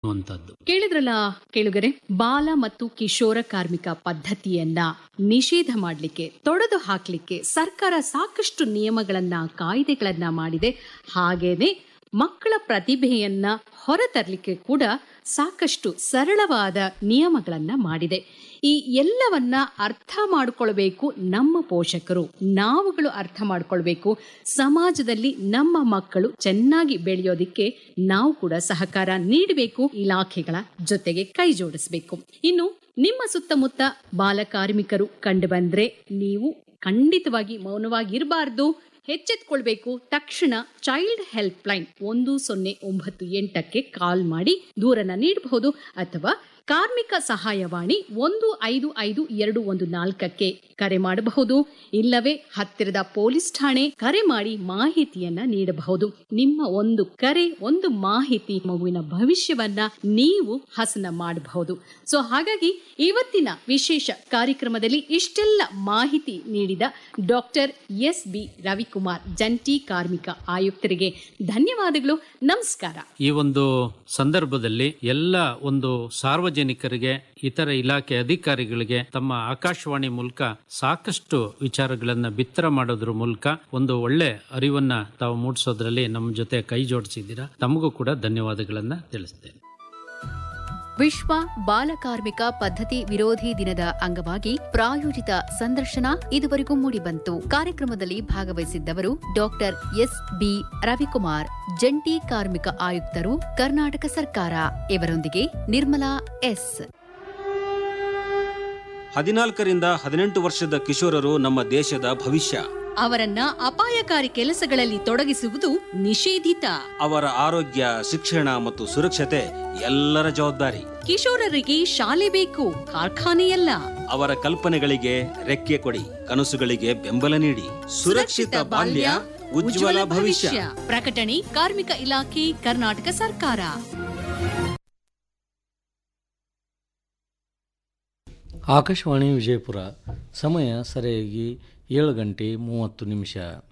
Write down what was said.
ಅನ್ನುವಂಥದ್ದು ಕೇಳಿದ್ರಲ್ಲ ಕೇಳುಗರೆ ಬಾಲ ಮತ್ತು ಕಿಶೋರ ಕಾರ್ಮಿಕ ಪದ್ಧತಿಯನ್ನ ನಿಷೇಧ ಮಾಡಲಿಕ್ಕೆ ತೊಡೆದು ಹಾಕಲಿಕ್ಕೆ ಸರ್ಕಾರ ಸಾಕಷ್ಟು ನಿಯಮಗಳನ್ನ ಕಾಯ್ದೆಗಳನ್ನ ಮಾಡಿದೆ ಹಾಗೇನೆ ಮಕ್ಕಳ ಪ್ರತಿಭೆಯನ್ನ ಹೊರತರಲಿಕ್ಕೆ ಕೂಡ ಸಾಕಷ್ಟು ಸರಳವಾದ ನಿಯಮಗಳನ್ನ ಮಾಡಿದೆ ಈ ಎಲ್ಲವನ್ನ ಅರ್ಥ ಮಾಡಿಕೊಳ್ಬೇಕು ನಮ್ಮ ಪೋಷಕರು ನಾವುಗಳು ಅರ್ಥ ಮಾಡಿಕೊಳ್ಬೇಕು ಸಮಾಜದಲ್ಲಿ ನಮ್ಮ ಮಕ್ಕಳು ಚೆನ್ನಾಗಿ ಬೆಳೆಯೋದಿಕ್ಕೆ ನಾವು ಕೂಡ ಸಹಕಾರ ನೀಡಬೇಕು ಇಲಾಖೆಗಳ ಜೊತೆಗೆ ಕೈ ಜೋಡಿಸಬೇಕು ಇನ್ನು ನಿಮ್ಮ ಸುತ್ತಮುತ್ತ ಬಾಲಕಾರ್ಮಿಕರು ಕಂಡು ಬಂದ್ರೆ ನೀವು ಖಂಡಿತವಾಗಿ ಮೌನವಾಗಿರಬಾರ್ದು ಎಚ್ಚೆತ್ಕೊಳ್ಬೇಕು ತಕ್ಷಣ ಚೈಲ್ಡ್ ಹೆಲ್ಪ್ ಲೈನ್ ಒಂದು ಸೊನ್ನೆ ಒಂಬತ್ತು ಎಂಟಕ್ಕೆ ಕಾಲ್ ಮಾಡಿ ದೂರನ್ನ ನೀಡಬಹುದು ಅಥವಾ ಕಾರ್ಮಿಕ ಸಹಾಯವಾಣಿ ಒಂದು ಐದು ಐದು ಎರಡು ಒಂದು ನಾಲ್ಕಕ್ಕೆ ಕರೆ ಮಾಡಬಹುದು ಇಲ್ಲವೇ ಹತ್ತಿರದ ಪೊಲೀಸ್ ಠಾಣೆ ಕರೆ ಮಾಡಿ ಮಾಹಿತಿಯನ್ನ ನೀಡಬಹುದು ನಿಮ್ಮ ಒಂದು ಕರೆ ಒಂದು ಮಾಹಿತಿ ಮಗುವಿನ ಭವಿಷ್ಯವನ್ನ ನೀವು ಹಸನ ಮಾಡಬಹುದು ಸೊ ಹಾಗಾಗಿ ಇವತ್ತಿನ ವಿಶೇಷ ಕಾರ್ಯಕ್ರಮದಲ್ಲಿ ಇಷ್ಟೆಲ್ಲ ಮಾಹಿತಿ ನೀಡಿದ ಡಾಕ್ಟರ್ ಎಸ್ ಬಿ ರವಿಕುಮಾರ್ ಜಂಟಿ ಕಾರ್ಮಿಕ ಆಯುಕ್ತರಿಗೆ ಧನ್ಯವಾದಗಳು ನಮಸ್ಕಾರ ಈ ಒಂದು ಸಂದರ್ಭದಲ್ಲಿ ಎಲ್ಲ ಒಂದು ಸಾರ್ವಜನಿಕರಿಗೆ ಇತರ ಇಲಾಖೆ ಅಧಿಕಾರಿಗಳಿಗೆ ತಮ್ಮ ಆಕಾಶವಾಣಿ ಮೂಲಕ ಸಾಕಷ್ಟು ವಿಚಾರಗಳನ್ನ ಬಿತ್ತರ ಮಾಡೋದ್ರ ಮೂಲಕ ಒಂದು ಒಳ್ಳೆ ಅರಿವನ್ನ ತಾವು ಮೂಡಿಸೋದ್ರಲ್ಲಿ ನಮ್ಮ ಜೊತೆ ಕೈ ಜೋಡಿಸಿದ್ದೀರಾ ತಮಗೂ ಕೂಡ ಧನ್ಯವಾದಗಳನ್ನ ತಿಳಿಸ್ತೇನೆ ವಿಶ್ವ ಬಾಲಕಾರ್ಮಿಕ ಪದ್ಧತಿ ವಿರೋಧಿ ದಿನದ ಅಂಗವಾಗಿ ಪ್ರಾಯೋಜಿತ ಸಂದರ್ಶನ ಇದುವರೆಗೂ ಮೂಡಿಬಂತು ಕಾರ್ಯಕ್ರಮದಲ್ಲಿ ಭಾಗವಹಿಸಿದ್ದವರು ಡಾಕ್ಟರ್ ಎಸ್ ಬಿ ರವಿಕುಮಾರ್ ಜಂಟಿ ಕಾರ್ಮಿಕ ಆಯುಕ್ತರು ಕರ್ನಾಟಕ ಸರ್ಕಾರ ಇವರೊಂದಿಗೆ ನಿರ್ಮಲಾ ಎಸ್ ಹದಿನಾಲ್ಕರಿಂದ ಹದಿನೆಂಟು ವರ್ಷದ ಕಿಶೋರರು ನಮ್ಮ ದೇಶದ ಭವಿಷ್ಯ ಅವರನ್ನ ಅಪಾಯಕಾರಿ ಕೆಲಸಗಳಲ್ಲಿ ತೊಡಗಿಸುವುದು ನಿಷೇಧಿತ ಅವರ ಆರೋಗ್ಯ ಶಿಕ್ಷಣ ಮತ್ತು ಸುರಕ್ಷತೆ ಎಲ್ಲರ ಜವಾಬ್ದಾರಿ ಕಿಶೋರರಿಗೆ ಶಾಲೆ ಬೇಕು ಕಾರ್ಖಾನೆಯಲ್ಲ ಅವರ ಕಲ್ಪನೆಗಳಿಗೆ ರೆಕ್ಕೆ ಕೊಡಿ ಕನಸುಗಳಿಗೆ ಬೆಂಬಲ ನೀಡಿ ಸುರಕ್ಷಿತ ಬಾಲ್ಯ ಉಜ್ವಲ ಭವಿಷ್ಯ ಪ್ರಕಟಣೆ ಕಾರ್ಮಿಕ ಇಲಾಖೆ ಕರ್ನಾಟಕ ಸರ್ಕಾರ ಆಕಾಶವಾಣಿ ವಿಜಯಪುರ ಸಮಯ ಸರಿಯಾಗಿ ಏಳು ಗಂಟೆ ಮೂವತ್ತು ನಿಮಿಷ